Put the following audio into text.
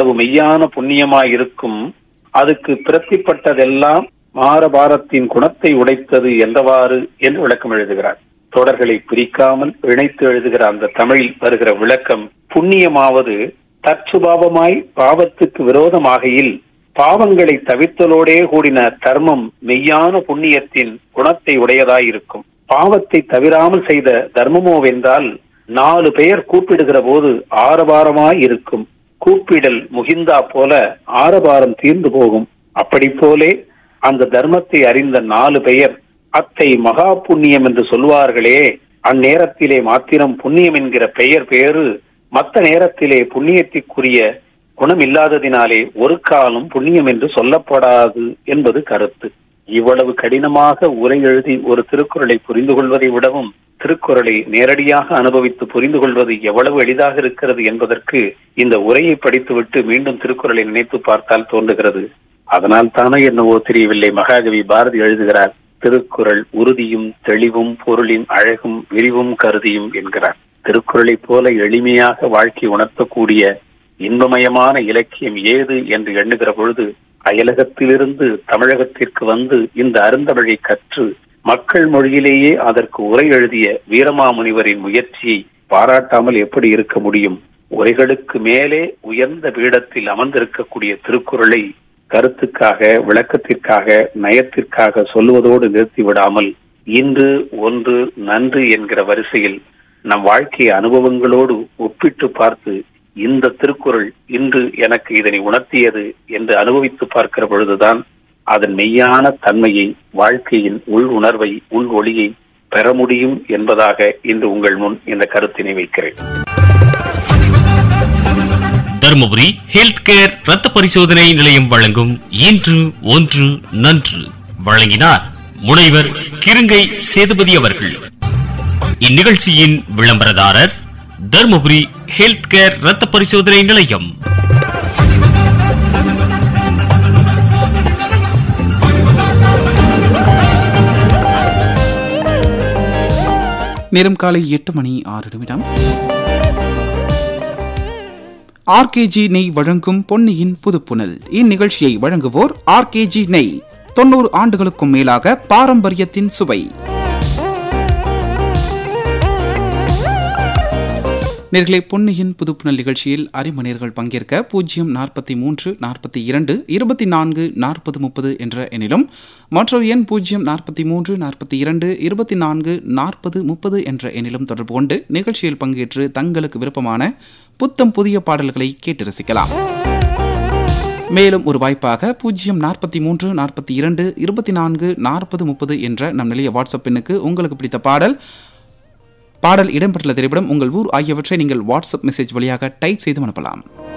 எவ்வளவு மெய்யான புண்ணியமாயிருக்கும் அதுக்கு பிரத்திப்பட்டதெல்லாம் மாரபாரத்தின் குணத்தை உடைத்தது என்றவாறு என்று விளக்கம் எழுதுகிறார் தொடர்களை பிரிக்காமல் இணைத்து எழுதுகிற அந்த தமிழில் வருகிற விளக்கம் புண்ணியமாவது தற்சுபாவமாய் பாவத்துக்கு விரோதமாகையில் பாவங்களை தவிர்த்தலோடே கூடின தர்மம் மெய்யான புண்ணியத்தின் குணத்தை உடையதாயிருக்கும் பாவத்தை தவிராமல் செய்த தர்மமோவென்றால் நாலு பெயர் கூப்பிடுகிற போது ஆரபாரமாய் இருக்கும் கூப்பிடல் முகிந்தா போல ஆரபாரம் தீர்ந்து போகும் அப்படி போலே அந்த தர்மத்தை அறிந்த நாலு பெயர் அத்தை மகா புண்ணியம் என்று சொல்வார்களே அந்நேரத்திலே மாத்திரம் புண்ணியம் என்கிற பெயர் பேரு மற்ற நேரத்திலே புண்ணியத்திற்குரிய குணம் இல்லாததினாலே ஒரு காலம் புண்ணியம் என்று சொல்லப்படாது என்பது கருத்து இவ்வளவு கடினமாக உரை எழுதி ஒரு திருக்குறளை புரிந்து கொள்வதை விடவும் திருக்குறளை நேரடியாக அனுபவித்து புரிந்து கொள்வது எவ்வளவு எளிதாக இருக்கிறது என்பதற்கு இந்த உரையை படித்துவிட்டு மீண்டும் திருக்குறளை நினைத்து பார்த்தால் தோன்றுகிறது அதனால் தானே என்னவோ தெரியவில்லை மகாகவி பாரதி எழுதுகிறார் திருக்குறள் உறுதியும் தெளிவும் பொருளின் அழகும் விரிவும் கருதியும் என்கிறார் திருக்குறளைப் போல எளிமையாக வாழ்க்கை உணர்த்தக்கூடிய இன்பமயமான இலக்கியம் ஏது என்று எண்ணுகிற பொழுது அயலகத்திலிருந்து தமிழகத்திற்கு வந்து இந்த அருந்தமிழை கற்று மக்கள் மொழியிலேயே அதற்கு உரை எழுதிய வீரமாமுனிவரின் முயற்சியை பாராட்டாமல் எப்படி இருக்க முடியும் உரைகளுக்கு மேலே உயர்ந்த பீடத்தில் அமர்ந்திருக்கக்கூடிய திருக்குறளை கருத்துக்காக விளக்கத்திற்காக நயத்திற்காக சொல்லுவதோடு நிறுத்திவிடாமல் இன்று ஒன்று நன்று என்கிற வரிசையில் நம் வாழ்க்கை அனுபவங்களோடு ஒப்பிட்டு பார்த்து இந்த திருக்குறள் இன்று எனக்கு இதனை உணர்த்தியது என்று அனுபவித்து பார்க்கிற பொழுதுதான் அதன் மெய்யான தன்மையை வாழ்க்கையின் உள் உணர்வை உள் ஒளியை பெற முடியும் என்பதாக இன்று உங்கள் முன் இந்த கருத்தினை வைக்கிறேன் தருமபுரி ஹெல்த் கேர் ரத்த பரிசோதனை நிலையம் வழங்கும் இன்று ஒன்று நன்று வழங்கினார் முனைவர் கிருங்கை சேதுபதி அவர்கள் இந்நிகழ்ச்சியின் விளம்பரதாரர் தருமபுரி ஹெல்த் கேர் ரத்த பரிசோதனை நிலையம் நேரம் காலை எட்டு மணி ஆறு நிமிடம் ஆர்கேஜி நெய் வழங்கும் பொன்னியின் புதுப்புணல் இந்நிகழ்ச்சியை வழங்குவோர் ஆர்கேஜி நெய் தொண்ணூறு ஆண்டுகளுக்கும் மேலாக பாரம்பரியத்தின் சுவை நேர்களே பொன்னியின் புதுப்புணல் நிகழ்ச்சியில் அறிமணியர்கள் பங்கேற்க பூஜ்ஜியம் நாற்பத்தி மூன்று நாற்பத்தி இரண்டு இருபத்தி நான்கு நாற்பது முப்பது என்ற எண்ணிலும் மற்றொரு எண் பூஜ்ஜியம் நாற்பத்தி மூன்று நாற்பத்தி இரண்டு இருபத்தி நான்கு நாற்பது முப்பது என்ற எண்ணிலும் தொடர்பு கொண்டு நிகழ்ச்சியில் பங்கேற்று தங்களுக்கு விருப்பமான புத்தம் புதிய பாடல்களை கேட்டு ரசிக்கலாம் மேலும் ஒரு வாய்ப்பாக பூஜ்ஜியம் நாற்பத்தி மூன்று நாற்பத்தி இரண்டு இருபத்தி நான்கு நாற்பது முப்பது என்ற நம் நிலைய வாட்ஸ்அப் எண்ணுக்கு உங்களுக்கு பிடித்த பாடல் பாடல் இடம்பெற்றுள்ள திரைப்படம் உங்கள் ஊர் ஆகியவற்றை நீங்கள் வாட்ஸ்அப் மெசேஜ் வழியாக டைப் செய்து அனுப்பலாம்